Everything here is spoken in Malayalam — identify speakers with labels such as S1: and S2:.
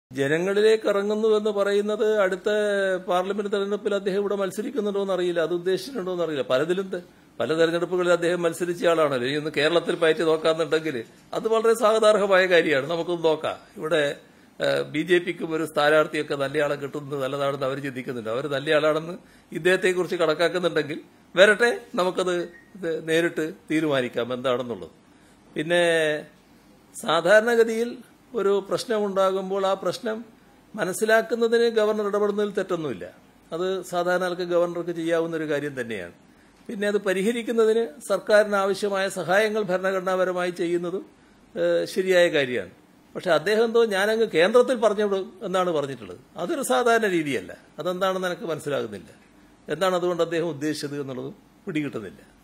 S1: ജനങ്ങളിലേക്ക് ഇറങ്ങുന്നു എന്ന് പറയുന്നത് അടുത്ത പാർലമെന്റ് തെരഞ്ഞെടുപ്പിൽ അദ്ദേഹം ഇവിടെ മത്സരിക്കുന്നുണ്ടോ എന്നറിയില്ല അത് ഉദ്ദേശിച്ചിട്ടുണ്ടോ എന്നറിയില്ല പലതിലും ത- പല തെരഞ്ഞെടുപ്പുകളിൽ അദ്ദേഹം മത്സരിച്ച ആളാണല്ലോ ഇനി ഒന്ന് കേരളത്തിൽ പയറ്റി നോക്കാന്നുണ്ടെങ്കിൽ അത് വളരെ സ്വാഗതാർഹമായ കാര്യമാണ് നമുക്കൊന്ന് നോക്കാം ഇവിടെ ബി ജെ പിക്കും ഒരു സ്ഥാനാർത്ഥിയൊക്കെ നല്ലയാളെ കിട്ടുന്നത് നല്ലതാണെന്ന് അവർ ചിന്തിക്കുന്നുണ്ട് അവർ നല്ലയാളാണെന്ന് ഇദ്ദേഹത്തെക്കുറിച്ച് കണക്കാക്കുന്നുണ്ടെങ്കിൽ വരട്ടെ നമുക്കത് ഇത് നേരിട്ട് തീരുമാനിക്കാം എന്താണെന്നുള്ളത് പിന്നെ സാധാരണഗതിയിൽ ഒരു പ്രശ്നമുണ്ടാകുമ്പോൾ ആ പ്രശ്നം മനസ്സിലാക്കുന്നതിന് ഗവർണർ ഇടപെടുന്നതിൽ തെറ്റൊന്നുമില്ല അത് സാധാരണ ആൾക്ക് ഗവർണർക്ക് ചെയ്യാവുന്ന ഒരു കാര്യം തന്നെയാണ് പിന്നെ അത് പരിഹരിക്കുന്നതിന് സർക്കാരിന് ആവശ്യമായ സഹായങ്ങൾ ഭരണഘടനാപരമായി ചെയ്യുന്നതും ഏഹ്, ശരിയായ കാര്യമാണ് പക്ഷെ അദ്ദേഹം എന്തോ ഞാനങ്ങ് കേന്ദ്രത്തിൽ പറഞ്ഞോളൂ എന്നാണ് പറഞ്ഞിട്ടുള്ളത് അതൊരു സാധാരണ രീതിയല്ല അതെന്താണെന്ന് എനിക്ക് മനസ്സിലാകുന്നില്ല എന്താണ് അതുകൊണ്ട് അദ്ദേഹം ഉദ്ദേശിച്ചത് എന്നുള്ളതും പിടികിട്ടുന്നില്ല